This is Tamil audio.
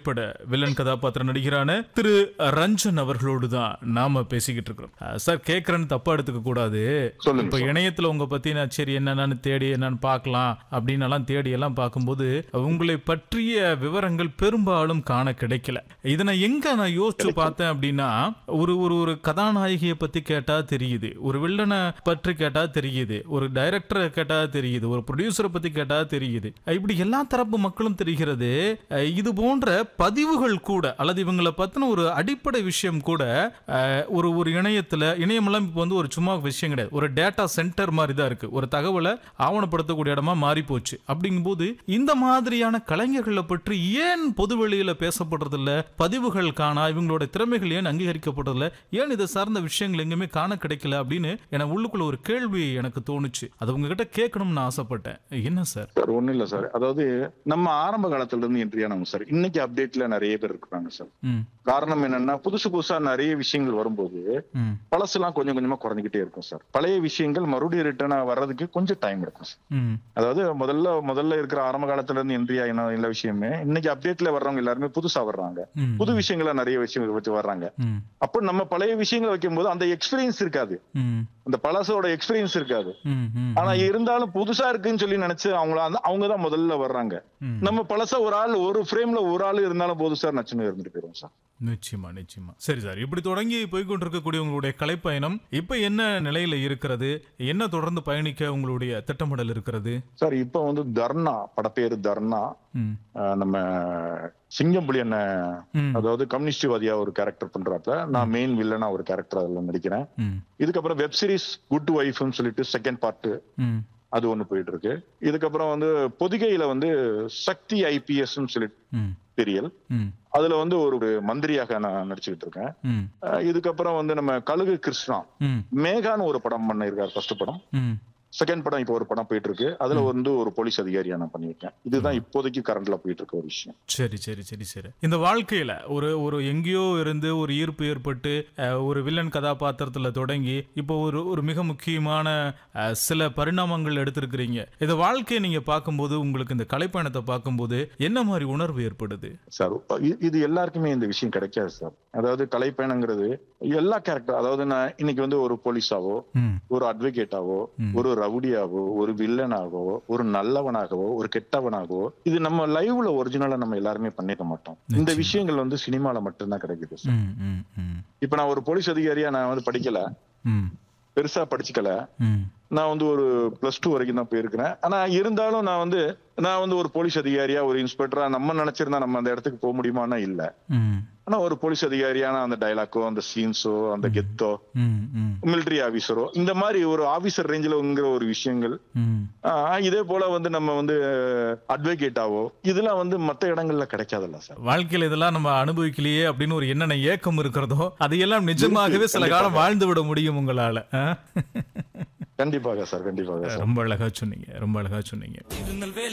திரைப்பட வில்லன் கதாபாத்திர நடிகரான திரு ரஞ்சன் அவர்களோடு தான் நாம பேசிக்கிட்டு இருக்கிறோம் அஹ், சார் கேக்குறேன்னு தப்பா எடுத்துக்க கூடாது சொல்லுங்க இப்ப இணையத்துல உங்க பத்தி நான் சரி என்னன்னு தேடி என்னன்னு பார்க்கலாம் அப்படின்னு எல்லாம் தேடி எல்லாம் பார்க்கும்போது உங்களை பற்றிய விவரங்கள் பெரும்பாலும் காண கிடைக்கல இதை நான் எங்க நான் யோசிச்சு பார்த்தேன் அப்படின்னா ஒரு ஒரு ஒரு கதாநாயகியை பத்தி கேட்டா தெரியுது ஒரு வில்லனை பற்றி கேட்டா தெரியுது ஒரு டைரக்டரை கேட்டா தெரியுது ஒரு ப்ரொடியூசரை பத்தி கேட்டா தெரியுது அஹ் இப்படி எல்லா தரப்பு மக்களும் தெரிகிறது அஹ் இது போன்ற பதிவுகள் கூட அல்லது இவங்களை பத்தின ஒரு அடிப்படை விஷயம் கூட அஹ், ஒரு ஒரு இணையத்துல இணையமெல்லாம் இப்போ வந்து ஒரு சும்மா விஷயம் கிடையாது ஒரு டேட்டா சென்டர் மாதிரி தான் இருக்கு ஒரு தகவலை ஆவணப்படுத்தக்கூடிய இடமா மாறி போச்சு அப்படிங்கும்போது இந்த மாதிரியான கலைஞர்களை பற்றி ஏன் பொது வெளியில பேசப்படுறது இல்ல பதிவுகள் காணா இவங்களோட திறமைகள் ஏன் அங்கீகரிக்கப்படுறதில்ல ஏன் இதை சார்ந்த விஷயங்கள் எங்குமே காண கிடைக்கல அப்படின்னு எனக்கு உள்ளுக்குள்ள ஒரு கேள்வி எனக்கு தோணுச்சு அது உங்ககிட்ட கேட்கணும்னு ஆசைப்பட்டேன் என்ன சார் சார் ஒண்ணும் இல்ல சார் அதாவது நம்ம ஆரம்ப காலத்துல இருந்து என்ட்ரியானவங்க சார் இன்னைக்கு அப்டேட்ல நிறைய பேர் இருக்கிறாங்க சார் ம் காரணம் என்னன்னா புதுசு புதுசா நிறைய விஷயங்கள் வரும்போது ம் பழசுலாம் கொஞ்சம் கொஞ்சமா குறைஞ்சிக்கிட்டே இருக்கும் சார் பழைய விஷயங்கள் மறுபடியும் ரிட்டர்ன் வர்றதுக்கு கொஞ்சம் டைம் எடுக்கும் சார் ம் அதாவது முதல்ல முதல்ல இருக்கிற ஆரம்ப காலத்துல இருந்து என்ட்ரி ஆகின எல்லா விஷயமே இன்னைக்கு அப்டேட்ல வர்றவங்க எல்லாருமே புதுசா வர்றாங்க ம் புது விஷயங்களை நிறைய விஷயங்கள் வச்சு வர்றாங்க ம் அப்போ நம்ம பழைய விஷயங்களை வைக்கும்போது அந்த எக்ஸ்பீரியன்ஸ் இருக்காது ம் அந்த பழசோட எக்ஸ்பீரியன்ஸ் இருக்காது ம் ம் ஆனா இருந்தாலும் புதுசா இருக்குன்னு சொல்லி நினைச்சு அவங்கள அந்த- அவங்க தான் முதல்ல வர்றாங்க ம். நம்ம பழசா ஒரு ஆள் ஒரு ஃப்ரேம்ல ஒரு ஆள் இருந்தாலும் போதும் சார் நச்சுன்னு இருந்துட்டு போயிரும் சார் நிச்சயமா நிச்சயமா சரி சார் இப்படி தொடங்கி போய்கொண்டிருக்கக்கூடிய உங்களுடைய கலைப்பயணம் இப்ப என்ன நிலையில இருக்கிறது என்ன தொடர்ந்து பயணிக்க உங்களுடைய திட்டமிடல் இருக்கிறது சார் இப்போ வந்து தர்ணா படப்பேரு தர்ணா ம் அஹ் நம்ம சிங்கம்புலி அண்ணன் ம் அதாவது கம்யூனிஸ்ட்வாதியா ஒரு கேரக்டர் பண்றாப்ல நான் மெயின் வில்லனா ஒரு கேரக்டர் அதுல நடிக்கிறேன் ம் இதுக்கப்புறம் வெப் சீரிஸ் குட் ஒய்ஃப்னு சொல்லிட்டு செகண்ட் பார்ட் ம் அது ஒண்ணு போயிட்டு இருக்கு இதுக்கப்புறம் வந்து பொதிகையில வந்து சக்தி ஐபிஎஸ்ன்னு சொல்லிட்டு ம் சீரியல் ம் அதுல வந்து ஒரு ஒரு மந்திரியாக நான் நடிச்சுக்கிட்டு இருக்கேன் ம் அஹ் இதுக்கப்புறம் வந்து நம்ம கழுகு கிருஷ்ணா ம் மேகான்னு ஒரு படம் பண்ணிருக்காரு ஃபர்ஸ்ட் படம் ம் செகண்ட் படம் இப்போ ஒரு படம் போயிட்டு இருக்கு அதுல வந்து ஒரு போலீஸ் அதிகாரியா நான் பண்ணியிருக்கேன் இதுதான் இப்போதைக்கு கரண்ட்ல போயிட்டு இருக்க ஒரு விஷயம் சரி சரி சரி சரி இந்த வாழ்க்கையில ஒரு ஒரு எங்கேயோ இருந்து ஒரு ஈர்ப்பு ஏற்பட்டு அஹ், ஒரு வில்லன் கதாபாத்திரத்துல தொடங்கி இப்போ ஒரு ஒரு மிக முக்கியமான அஹ், சில பரிணாமங்கள் எடுத்திருக்கிறீங்க இந்த வாழ்க்கையை நீங்க பார்க்கும்போது உங்களுக்கு இந்த கலைப்பயணத்தை பார்க்கும்போது என்ன மாதிரி உணர்வு ஏற்படுது சார் இ- இது எல்லாருக்குமே இந்த விஷயம் கிடைக்காது சார் அதாவது கலைப்பயணங்கிறது எல்லா கேரக்டர் அதாவது நான் இன்னைக்கு வந்து ஒரு போலீஸாவோ ம் ஒரு அட்வொகேட்டாவோ ஒரு ரவுடியாவோ ஒரு வில்லனாகவோ ஒரு நல்லவனாகவோ ஒரு கெட்டவனாகவோ இது நம்ம லைவ்ல ஒரிஜினலா நம்ம எல்லாருமே பண்ணிக்க மாட்டோம் இந்த விஷயங்கள் வந்து சினிமால மட்டும்தான் கிடைக்குது சார் ம் ம் ம் இப்ப நான் ஒரு போலீஸ் அதிகாரியா நான் வந்து படிக்கல ம் பெருசா படிச்சுக்கல ம் நான் வந்து ஒரு பிளஸ் டூ வரைக்கும் தான் போயிருக்கிறேன் ஆனா இருந்தாலும் நான் வந்து நான் வந்து ஒரு போலீஸ் அதிகாரியா ஒரு இன்ஸ்பெக்டரா நம்ம நினைச்சிருந்தா நம்ம அந்த இடத்துக்கு போக முடியுமான்னா இல்ல ம் ஆனா ஒரு போலீஸ் அதிகாரியான அந்த டைலாக்கோ அந்த சீன்ஸோ அந்த கெத்தோ ம் ம் மிலிட்டரி ஆபீசரோ இந்த மாதிரி ஒரு ஆபீசர் ரேஞ்சில்ங்கிற ஒரு விஷயங்கள் ம் ஆஹ் இதே போல வந்து நம்ம வந்து அட்வொகேட்டாவோ இதெல்லாம் வந்து மத்த இடங்கள்ல கிடைக்காதல்ல சார் வாழ்க்கையில இதெல்லாம் நம்ம அனுபவிக்கலையே அப்படின்னு ஒரு என்னென்ன ஏக்கம் இருக்கிறதோ அதையெல்லாம் நிஜமாகவே சில காலம் வாழ்ந்து விட முடியும் உங்களால ஆ? கண்டிப்பாக சார் கண்டிப்பாக சார் ரொம்ப அழகா சொன்னீங்க ரொம்ப அழகா சொன்னீங்க